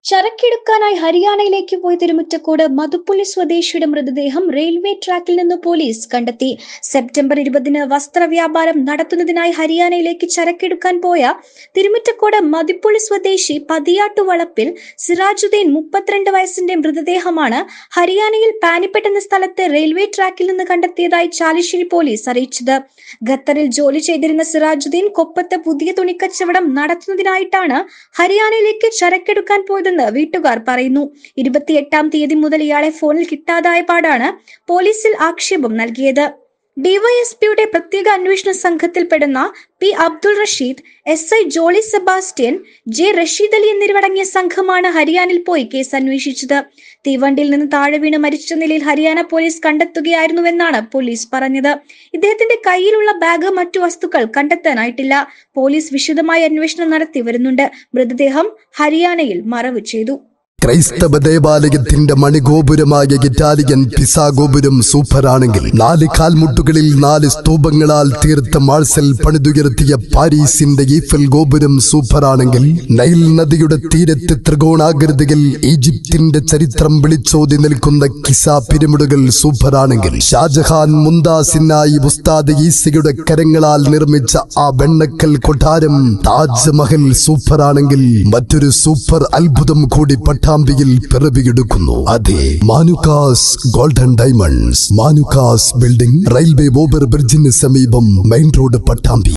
ചരക്കെടുക്കാനായി ഹരിയാനയിലേക്ക് പോയ തിരുമുറ്റക്കോട് മധുപ്പുള്ളി സ്വദേശിയുടെ മൃതദേഹം റെയിൽവേ ട്രാക്കിൽ നിന്ന് പോലീസ് കണ്ടെത്തി സെപ്റ്റംബർ ഇരുപതിന് വസ്ത്രവ്യാപാരം നടത്തുന്നതിനായി ഹരിയാനയിലേക്ക് ചരക്കെടുക്കാൻ പോയ തിരുമുറ്റക്കോട് മധുപ്പുള്ളി സ്വദേശി പതിയാട്ടു വളപ്പിൽ സിറാജുദ്ദീൻ മുപ്പത്തിരണ്ട് വയസ്സിന്റെ മൃതദേഹമാണ് ഹരിയാനയിൽ പാനിപ്പെട്ട് എന്ന സ്ഥലത്ത് റെയിൽവേ ട്രാക്കിൽ നിന്ന് കണ്ടെത്തിയതായി ചാലിശ്ശേരി പോലീസ് അറിയിച്ചത് ഖത്തറിൽ ജോലി ചെയ്തിരുന്ന സിറാജുദ്ദീൻ കൊപ്പത്ത് പുതിയ തുണിക്കച്ചവടം നടത്തുന്നതിനായിട്ടാണ് ഹരിയാനയിലേക്ക് ചരക്കെടുക്കാൻ പോയതെന്ന് വീട്ടുകാർ പറയുന്നു ഇരുപത്തിയെട്ടാം തീയതി മുതൽ ഇയാളെ ഫോണിൽ കിട്ടാതായ പാടാണ് പോലീസിൽ ആക്ഷേപം നൽകിയത് ഡിവൈഎസ്പിയുടെ പ്രത്യേക അന്വേഷണ സംഘത്തിൽപ്പെടുന്ന P Abdul Rasheed S I Jolly Sebastian J Rasheed Ali എന്നിവരടങ്ങിയ സംഘമാണ് ഹരിയാനയിൽ പോയി കേസ് അന്വേഷിച്ചത് തീവണ്ടിയിൽ നിന്ന് താഴെ വീണ് മരിച്ച നിലയിൽ ഹരിയാന പോലീസ് കണ്ടെത്തുകയായിരുന്നുവെന്നാണ് പോലീസ് പറഞ്ഞത് ഇദ്ദേഹത്തിന്റെ കയ്യിലുള്ള ബാഗ് മറ്റു വസ്തുക്കൾ കണ്ടെത്താനായിട്ടില്ല പോലീസ് വിശദമായ അന്വേഷണം നടത്തി വരുന്നുണ്ട് മൃതദേഹം ഹരിയാനയിൽ മറവ് ചെയ്തു ക്രൈസ്തവ ദേവാലയത്തിന്റെ മണിഗോപുരമായ ഇറ്റാലിയൻ പിസാ ഗോപുരം സൂപ്പറാണെങ്കിൽ നാല് കാൽമുട്ടുകളിൽ നാല് സ്തൂപങ്ങളാൽ തീർത്ത മാഴ്സൽ പണിതുയർത്തിയ പാരീസിന്റെ ഈഫൽ ഗോപുരം സൂപ്പറാണെങ്കിൽ നൈൽ നദിയുടെ തീരത്ത് ത്രികോണാകൃതിയിൽ ഈജിപ്തിന്റെ ചരിത്രം വിളിച്ചോതി നിൽക്കുന്ന കിസ പിരമിഡുകൾ സൂപ്പറാണെങ്കിൽ ഷാജഹാൻ മുന്താസിനായി ഉസ്താദ് ഈസയുടെ കരങ്ങളാൽ നിർമ്മിച്ച ആ വെണ്ണക്കൽ കൊട്ടാരം താജ്മഹൽ സൂപ്പറാണെങ്കിൽ മറ്റൊരു സൂപ്പർ അത്ഭുതം കൂടി പട്ടാമ്പിയിൽ പിറവിയെടുക്കുന്നു അതെ Manukkas golden diamonds Manukkas building railway over ബ്രിഡ്ജിന് സമീപം മെയിൻ റോഡ് പട്ടാമ്പി